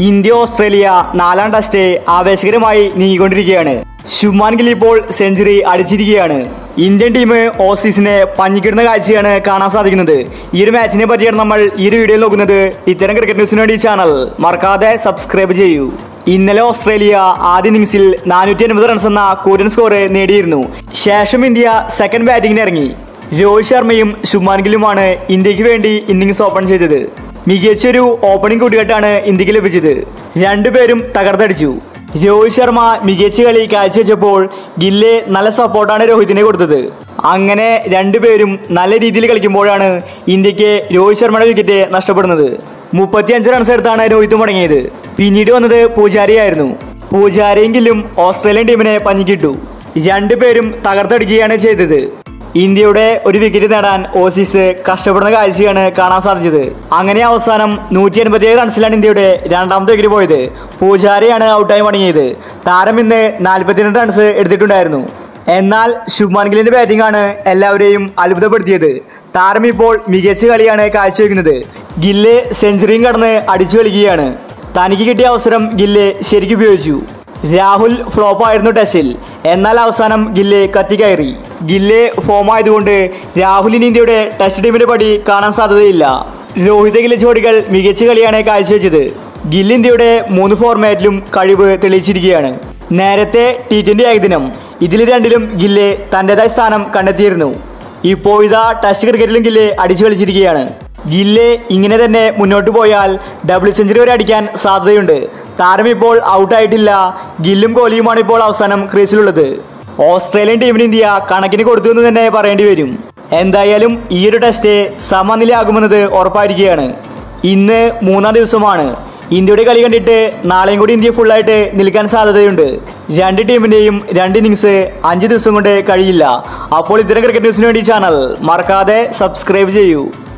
India Australia നാലാം test ആവേശകരമായി നീങ്ങിക്കൊണ്ടിരിക്കുകയാണ് ശുഭ്മാൻ ഗിൽ ഇപ്പോൾ സെഞ്ചുറി അടിച്ചിരിക്കുകയാണ് ഇന്ത്യൻ ടീം ഓസീസിനെ പഞ്ഞിക്കിടുന്ന കാഴ്ചയാണ് കാണാൻ സാധിക്കുന്നത് ഈ ഒരു മാച്ചിനെ പറ്റിയാണ് നമ്മൾ ഈ ഒരു വീഡിയോയിൽ നോക്കുന്നത് ഇത്തരം ക്രിക്കറ്റ് ന്യൂസിന് വേണ്ടി ഈ ചാനൽ മറക്കാതെ സബ്സ്ക്രൈബ് ചെയ്യൂ ഇന്നലെ ഓസ്ട്രേലിയ ആദ്യ ഇന്നിംഗ്സിൽ നാനൂറ്റി അൻപത് റൺസ് എന്ന കൂറ്റൻ സ്കോർ നേടിയിരുന്നു ശേഷം ഇന്ത്യ സെക്കൻഡ് ബാറ്റിംഗിന് ഇറങ്ങി രോഹിത് ശർമ്മയും ശുഭ്മാൻ ഗില്ലുമാണ് ഇന്ത്യക്ക് വേണ്ടി ഇന്നിംഗ്സ് ഓപ്പൺ ചെയ്തത് മികച്ചൊരു ഓപ്പണിംഗ് കൂട്ടുകെട്ടാണ് ഇന്ത്യക്ക് ലഭിച്ചത് രണ്ടുപേരും തകർത്തടിച്ചു രോഹിത് ശർമ്മ മികച്ച കളി കാഴ്ചവെച്ചപ്പോൾ ഗില്ല് നല്ല സപ്പോർട്ടാണ് രോഹിതിനെ കൊടുത്തത് അങ്ങനെ രണ്ടുപേരും നല്ല രീതിയിൽ കളിക്കുമ്പോഴാണ് ഇന്ത്യക്ക് രോഹിത് ശർമ്മയുടെ വിക്കറ്റ് നഷ്ടപ്പെടുന്നത് മുപ്പത്തിയഞ്ച് റൺസ് എടുത്താണ് രോഹിത് മുടങ്ങിയത് പിന്നീട് വന്നത് പൂജാരിയായിരുന്നു പൂജാരിയും ഗില്ലും ഓസ്ട്രേലിയൻ ടീമിനെ പഞ്ഞിക്കിട്ടു രണ്ടുപേരും തകർത്തടിക്കുകയാണ് ചെയ്തത് ഇന്ത്യയുടെ ഒരു വിക്കറ്റ് നേടാൻ ഓസീസ് കഷ്ടപ്പെടുന്ന കാഴ്ചയാണ് കാണാൻ സാധിച്ചത് അങ്ങനെ അവസാനം നൂറ്റി എൺപത്തിയേഴ് റൺസിലാണ് ഇന്ത്യയുടെ രണ്ടാമത്തെ വിക്കറ്റ് പോയത് പൂജാരിയാണ് ഔട്ടായി മടങ്ങിയത് താരം ഇന്ന് നാൽപ്പത്തിരണ്ട് റൺസ് എടുത്തിട്ടുണ്ടായിരുന്നു എന്നാൽ ശുഭ്മാൻ ഗില്ലിന്റെ ബാറ്റിംഗ് ആണ് എല്ലാവരെയും അത്ഭുതപ്പെടുത്തിയത് താരം ഇപ്പോൾ മികച്ച കളിയാണ് കാഴ്ചവെക്കുന്നത് ഗില്ല് സെഞ്ചുറിയും കടന്ന് അടിച്ചു കളിക്കുകയാണ് തനിക്ക് കിട്ടിയ അവസരം ഗില്ല് ശരിക്കും ഉപയോഗിച്ചു രാഹുൽ ഫ്ലോപ്പ് ആയിരുന്നു ടെസ്റ്റിൽ എന്നാൽ അവസാനം ഗില്ല് കത്തിക്കയറി ഗില്ല് ഫോം ആയതുകൊണ്ട് രാഹുലിന് ഇന്ത്യയുടെ ടെസ്റ്റ് ടീമിന്റെ പടി കാണാൻ സാധ്യതയില്ല രോഹിത് ഗില്ല് ജോഡികൾ മികച്ച കളിയാണ് കാഴ്ചവെച്ചത് ഗില്ല് ഇന്ത്യയുടെ മൂന്ന് ഫോർമാറ്റിലും കഴിവ് തെളിയിച്ചിരിക്കുകയാണ് നേരത്തെ ടി ട്വന്റി ഏകദിനം ഇതിൽ രണ്ടിലും ഗില്ല് തൻ്റെതായ സ്ഥാനം കണ്ടെത്തിയിരുന്നു ഇപ്പോൾ ഇതാ ടെസ്റ്റ് ക്രിക്കറ്റിലും ഗില്ല് അടിച്ചു കളിച്ചിരിക്കുകയാണ് ഗില്ല് ഇങ്ങനെ തന്നെ മുന്നോട്ട് പോയാൽ ഡബിൾ സെഞ്ചുറി വരെ അടിക്കാൻ സാധ്യതയുണ്ട് താരം ഇപ്പോൾ ഔട്ടായിട്ടില്ല ഗില്ലും കോഹ്ലിയുമാണ് ഇപ്പോൾ അവസാനം ക്രീസിലുള്ളത് ഓസ്ട്രേലിയൻ ടീമിന് ഇന്ത്യ കണക്കിന് കൊടുത്തു എന്ന് തന്നെ പറയേണ്ടി വരും എന്തായാലും ഈ ഒരു ടെസ്റ്റ് സമനിലയാകുമെന്നത് ഉറപ്പായിരിക്കുകയാണ് ഇന്ന് മൂന്നാം ദിവസമാണ് ഇന്ത്യയുടെ കളി കണ്ടിട്ട് നാളെയും കൂടി ഇന്ത്യ ഫുള്ളായിട്ട് നിൽക്കാൻ സാധ്യതയുണ്ട് രണ്ട് ടീമിൻ്റെയും രണ്ട് ഇന്നിങ്സ് അഞ്ച് ദിവസം കൊണ്ട് കഴിയില്ല അപ്പോൾ ഇത്തരം ക്രിക്കറ്റ് ന്യൂസിന് വേണ്ടി ചാനൽ മറക്കാതെ സബ്സ്ക്രൈബ് ചെയ്യൂ